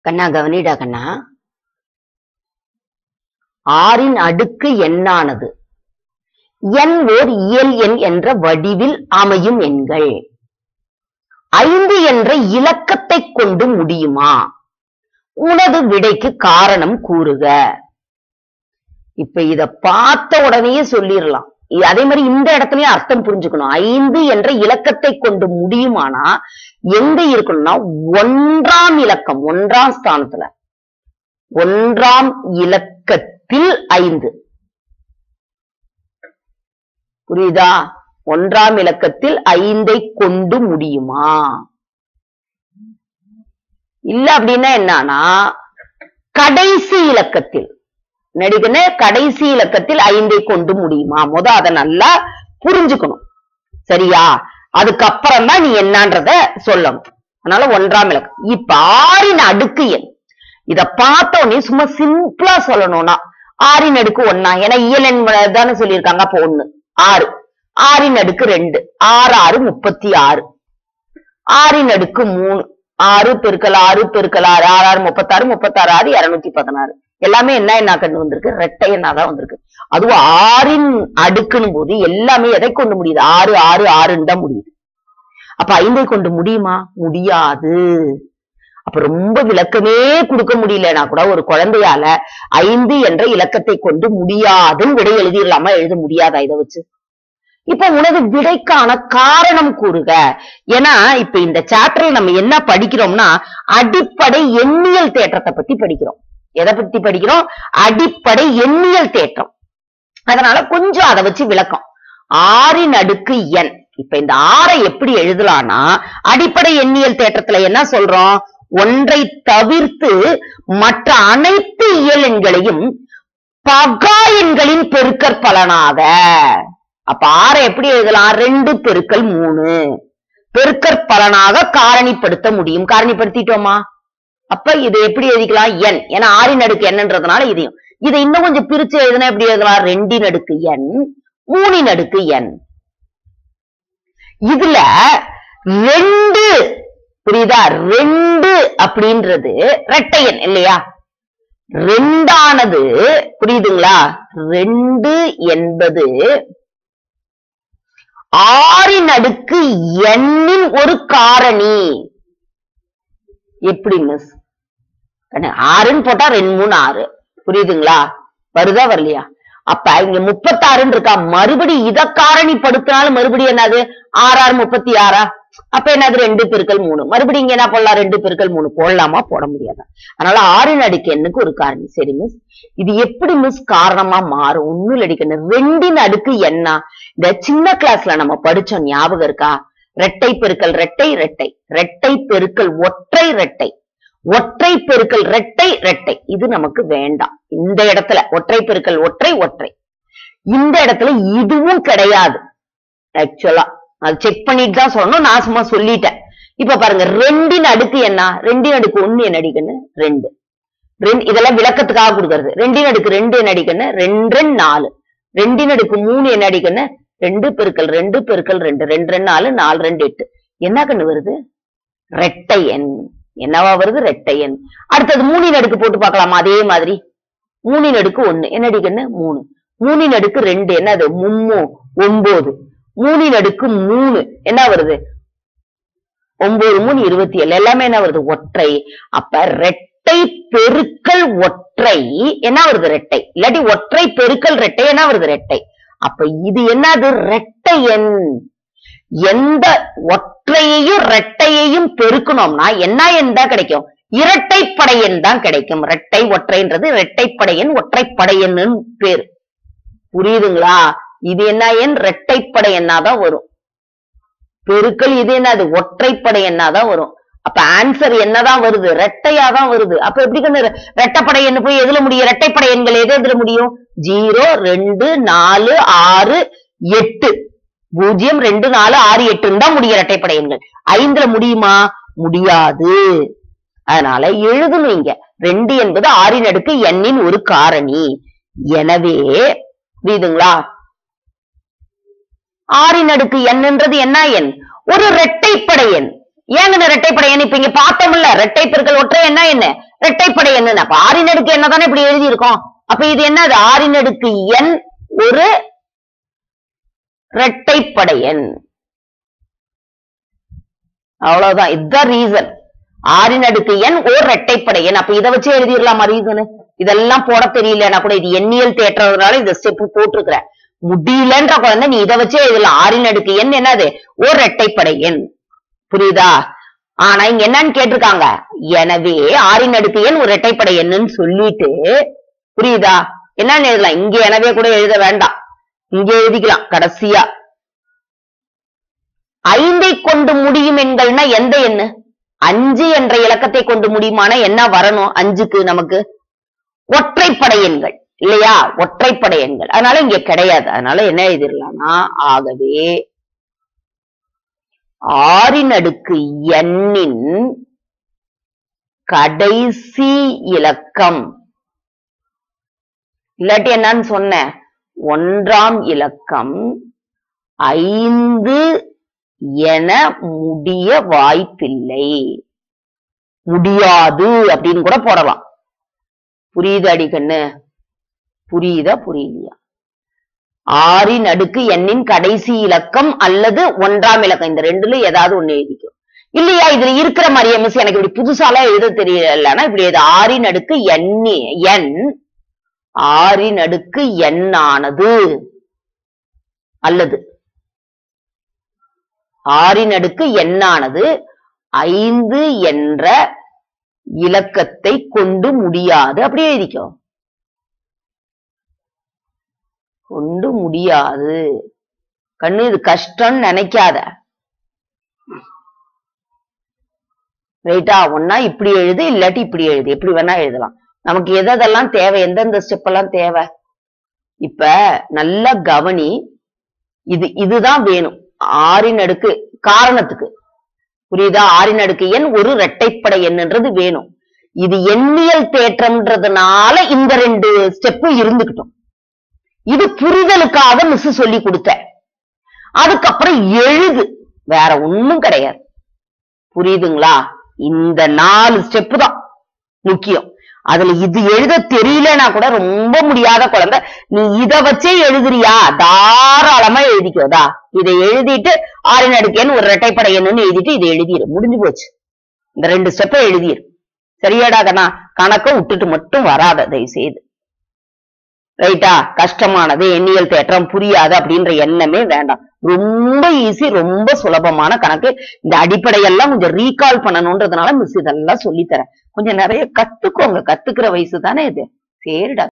கண்ணா கவனிடா கண்ணா ஆறின் அடுக்கு எண்ணானது எண் ஓர் இயல் எண் என்ற வடிவில் அமையும் எண்கள் ஐந்து என்ற இலக்கத்தை கொண்டு முடியுமா உனது விடைக்கு காரணம் கூறுக இப்ப இத பார்த்த உடனேயே சொல்லிடலாம் இ- அதே மாதிரி இந்த இடத்துலயும் அர்த்தம் புரிஞ்சுக்கணும் ஐந்து என்ற இலக்கத்தை கொண்டு முடியுமானா எங்க இருக்கணும்னா ஒன்றாம் இலக்கம் ஒன்றாம் ஸ்தானத்துல ஒன்றாம் இலக்கத்தில் ஐந்து புரியுதா ஒன்றாம் இலக்கத்தில் ஐந்தை கொண்டு முடியுமா இல்ல அப்படின்னா என்னன்னா கடைசி இலக்கத்தில் நடிகன கடைசி இலக்கத்தில் ஐந்தை கொண்டு முடியுமா முத அதை நல்லா புரிஞ்சுக்கணும் சரியா அதுக்கப்புறம் தான் நீ என்னன்றத சொல்லணும் அதனால ஒன்றாம் இலக்கம் இப்ப ஆறின் அடுக்கு எண் இத பார்த்த உடனே சும்மா சிம்பிளா சொல்லணும்னா ஆறின் அடுக்கு ஒன்னா ஏன்னா இயல் எண் தானே சொல்லியிருக்காங்க அப்ப ஒண்ணு ஆறு ஆறின் அடுக்கு ரெண்டு ஆறு ஆறு முப்பத்தி ஆறு ஆறின் அடுக்கு மூணு ஆறு பெருக்கல் ஆறு பெருக்கல் ஆறு ஆறு ஆறு முப்பத்தாறு முப்பத்தாறு ஆறு இருநூத்தி பதினாறு எல்லாமே என்ன என்ன கண்டு வந்திருக்கு ரெட்டை எண்ணா தான் வந்திருக்கு அதுவும் ஆறின் அடுக்குன்னு போது எல்லாமே எதை கொண்டு முடியுது ஆறு ஆறு ஆறுன்னு தான் முடியுது அப்ப ஐந்தை கொண்டு முடியுமா முடியாது அப்ப ரொம்ப விளக்கமே கொடுக்க முடியலனா கூட ஒரு குழந்தையால ஐந்து என்ற இலக்கத்தை கொண்டு முடியாதுன்னு விடை எழுதிடலாமா எழுத முடியாதா இதை வச்சு இப்ப உனது விடைக்கான காரணம் கூறுக ஏன்னா இப்ப இந்த சாப்டர்ல நம்ம என்ன படிக்கிறோம்னா அடிப்படை எண்ணியல் தேற்றத்தை பத்தி படிக்கிறோம் எதை பத்தி படிக்கிறோம் அடிப்படை எண்ணியல் தேற்றம் அதனால கொஞ்சம் அதை வச்சு விளக்கம் ஆறின் அடுக்கு எண் இப்ப இந்த ஆறை எப்படி எழுதலாம்னா அடிப்படை எண்ணியல் தேற்றத்துல என்ன சொல்றோம் ஒன்றை தவிர்த்து மற்ற அனைத்து இயல் எண்களையும் பகா எண்களின் பெருக்கற் பலனாக அப்ப ஆறை எப்படி எழுதலாம் ரெண்டு பெருக்கல் மூணு பெருக்கற் பலனாக காரணிப்படுத்த முடியும் காரணிப்படுத்திட்டோமா அப்ப இது எப்படி எழுதிக்கலாம் எண் ஏன்னா ஆறின் அடுக்கு என்னன்றதுனால இதையும் இதை இன்னும் கொஞ்சம் பிரிச்சு எழுதுனா எப்படி எழுதலாம் ரெண்டின் அடுக்கு எண் மூணின் அடுக்கு எண் இதுல ரெண்டு புரியுதா ரெண்டு அப்படின்றது ரெட்டை எண் இல்லையா ரெண்டானது புரியுதுங்களா ரெண்டு என்பது ஆறின் அடுக்கு எண்ணின் ஒரு காரணி எப்படி மிஸ் ஆறுன்னு போட்டா ரெண்டு மூணு ஆறு புரியுதுங்களா வருதா வரலையா அப்ப இங்க முப்பத்தாறுன்னு இருக்கா மறுபடி இத காரணிப்படுத்தினாலும் மறுபடியும் என்னது ஆறு ஆறு முப்பத்தி ஆறா அப்ப என்னது ரெண்டு பெருக்கல் மூணு மறுபடியும் இங்க என்ன போடலாம் ரெண்டு பெருக்கல் மூணு போடலாமா போட முடியாதா அதனால ஆறின் அடுக்கு எண்ணுக்கு ஒரு காரணி சரி மிஸ் இது எப்படி மிஸ் காரணமா மாறும் ஒண்ணும் அடிக்கணும் ரெண்டின் அடுக்கு என்ன இந்த சின்ன கிளாஸ்ல நம்ம படிச்சோம் ஞாபகம் இருக்கா ரெட்டை பெருக்கல் ரெட்டை ரெட்டை ரெட்டை பெருக்கல் ஒற்றை ரெட்டை ஒற்றை பெருக்கல் ரெட்டை ரெட்டை இது நமக்கு வேண்டாம் இந்த இடத்துல ஒற்றை பெருக்கல் ஒற்றை ஒற்றை இந்த இடத்துல இதுவும் கிடையாது ஆக்சுவலா அது செக் பண்ணிட்டு தான் சொல்லணும் நான் சும்மா சொல்லிட்டேன் இப்ப பாருங்க ரெண்டின் அடுக்கு என்ன ரெண்டின் அடுக்கு ஒண்ணு என்ன அடிக்கன்னு ரெண்டு ரெண்டு இதெல்லாம் விளக்கத்துக்காக கொடுக்கறது ரெண்டின் அடுக்கு ரெண்டு என்ன அடிக்கன்னு ரெண்டு ரெண்டு நாலு ரெண்டின் அடுக்கு மூணு என்ன அடிக்கன்னு ரெண்டு பெருக்கல் ரெண்டு பெருக்கல் ரெண்டு ரெண்டு ரெண்டு நாலு நாலு ரெண்டு எட்டு என்ன கண்ணு வருது ரெட்டை எண் என்னவா வருது ரெட்டை எண் அடுத்தது மூணின் அடுக்கு போட்டு பார்க்கலாமா அதே மாதிரி மூணின் அடுக்கு ஒண்ணு என்ன அடிக்கன்னு மூணு மூணின் அடுக்கு ரெண்டு என்னது மும்மூ ஒன்பது மூணின் அடுக்கு மூணு என்ன வருது ஒன்பது மூணு இருபத்தி ஏழு எல்லாமே என்ன வருது ஒற்றை அப்ப ரெட்டை பெருக்கல் ஒற்றை என்ன வருது ரெட்டை இல்லாட்டி ஒற்றை பெருக்கல் ரெட்டை என்ன வருது ரெட்டை அப்ப இது என்னது ரெட்டை எண் எந்த ஒற்றையையும் ரெட்டையையும் பெருக்கணும்னா என்ன எண் தான் கிடைக்கும் இரட்டைப்படை எண் தான் கிடைக்கும் ரெட்டை ஒற்றைன்றது இரட்டைப்படை எண் ஒற்றைப்படை எண்ணுன்னு பேரு புரியுதுங்களா இது என்ன எண் ரெட்டைப்படை எண்ணாதான் வரும் பெருக்கல் இது என்னது ஒற்றைப்படை எண்ணாதான் வரும் அப்ப ஆன்சர் என்னதான் வருது ரெட்டையா தான் வருது அப்ப எப்படி கண்ணு ரெட்டைப்படை எண்ணு போய் எதுல முடியும் ரெட்டைப்படை எண்கள் எது எதுல முடியும் ஜீரோ ரெண்டு நாலு ஆறு எட்டு பூஜ்ஜியம் ரெண்டு நாலு ஆறு எட்டுன்னு தான் முடியும் இரட்டைப்படை எண்கள் ஐந்துல முடியுமா முடியாது அதனால எழுதணும் இங்க ரெண்டு என்பது ஆறின் அடுக்கு எண்ணின் ஒரு காரணி எனவே புரியுதுங்களா ஆறின் அடுக்கு எண்ன்றது என்ன எண் ஒரு இரட்டைப்படை எண் ஏங்க இரட்டைப்படை எண் இப்ப இங்க பார்த்தோம்ல இரட்டை பெருக்கல் ஒற்றை என்ன என்ன இரட்டைப்படை எண் அப்ப ஆறின் அடுக்கு என்ன தானே இப்படி எழுதி இருக்கோம் அப்ப இது என்னது ஆறின் அடுக்கு எண் ஒரு இரட்டைப்படை எண் அவ்வளவுதான் இதுதான் ரீசன் ஆறின் அடுக்கு எண் ஓர் இரட்டைப்படை எண் அப்ப இதை வச்சு எழுதிடலாமா ரீசன் இதெல்லாம் போட தெரியலன்னா கூட இது எண்ணியல் தேற்றதுனால இந்த ஸ்டெப் போட்டிருக்கிற முடியலன்ற குழந்தை நீ இதை வச்சே எழுதலாம் ஆறின் அடுக்கு எண் என்னது ஓர் இரட்டைப்படை எண் புரியுதா ஆனா இங்க என்னன்னு கேட்டிருக்காங்க எனவே ஆறின் அடுக்கு எண் ஒரு இரட்டைப்படை எண்ணுன்னு சொல்லிட்டு புரியுதா என்னன்னு எழுதலாம் இங்க எனவே கூட எழுத வேண்டாம் இங்க எழுதிக்கலாம் கடைசியா ஐந்தை கொண்டு முடியும் எண்கள்னா எந்த எண்ணு அஞ்சு என்ற இலக்கத்தை கொண்டு முடியுமான என்ன வரணும் அஞ்சுக்கு நமக்கு ஒற்றைப்படை எண்கள் இல்லையா ஒற்றைப்படை எண்கள் அதனால இங்க கிடையாது அதனால என்ன எழுதிடலாம்னா ஆகவே ஆறின் அடுக்கு எண்ணின் கடைசி இலக்கம் இல்லாட்டி என்னன்னு சொன்னேன் ஒன்றாம் இலக்கம் ஐந்து என முடிய வாய்ப்பில்லை முடியாது அப்படின்னு கூட போடலாம் புரியுது அடிக்கண்ணு புரியுதா புரியலையா ஆறின் அடுக்கு எண்ணின் கடைசி இலக்கம் அல்லது ஒன்றாம் இலக்கம் இந்த ரெண்டுல ஏதாவது ஒண்ணு எழுதிக்கும் இல்லையா இதுல இருக்கிற மாதிரியே மிஸ் எனக்கு இப்படி புதுசாலாம் எழுத தெரியலன்னா இப்படி எழுது ஆறின் அடுக்கு எண்ணி எண் ஆறின் அடுக்கு எண்ணானது அல்லது ஆறின் அடுக்கு எண்ணானது ஐந்து என்ற இலக்கத்தை கொண்டு முடியாது அப்படியே எழுதிக்கோ கொண்டு முடியாது கண்ணு இது கஷ்டம்னு நினைக்காத ரைட்டா ஒன்னா இப்படி எழுது இல்லாட்டி இப்படி எழுது எப்படி வேணா எழுதலாம் நமக்கு எதெல்லாம் தேவை எந்தெந்த ஸ்டெப் எல்லாம் தேவை இப்ப நல்லா கவனி இது இதுதான் வேணும் ஆறின் அடுக்கு காரணத்துக்கு புரியுதா ஆறின் அடுக்கு எண் ஒரு இரட்டைப்படை எண்ணுன்றது வேணும் இது எண்ணியல் தேற்றம்ன்றதுனால இந்த ரெண்டு ஸ்டெப்பும் இருந்துகிட்டோம் இது புரிதலுக்காக மிஸ் சொல்லி கொடுத்த அதுக்கப்புறம் எழுது வேற ஒண்ணும் கிடையாது புரியுதுங்களா இந்த நாலு ஸ்டெப் தான் முக்கியம் அதுல இது எழுத தெரியலனா கூட ரொம்ப முடியாத குழந்தை நீ இத வச்சே எழுதுறியா தாராளமா எழுதிக்கோதா இதை எழுதிட்டு ஆறின் அடுக்கேன்னு ஒரு இரட்டைப்படை எண்ணுன்னு எழுதிட்டு இதை எழுதிரு முடிஞ்சு போச்சு இந்த ரெண்டு ஸ்டெப்பை எழுதிரு சரியாடா கண்ணா கணக்க விட்டுட்டு மட்டும் வராத தயவு செய்து ரைட்டா கஷ்டமானது எண்ணியல் தேற்றம் புரியாது அப்படின்ற எண்ணமே வேண்டாம் ரொம்ப ஈஸி ரொம்ப சுலபமான கணக்கு இந்த அடிப்படையெல்லாம் கொஞ்சம் ரீகால் பண்ணணும்ன்றதுனால மிஸ் இதெல்லாம் சொல்லித்தரேன் கொஞ்சம் நிறைய கத்துக்கோங்க கத்துக்கிற வயசு தானே இது சரிடா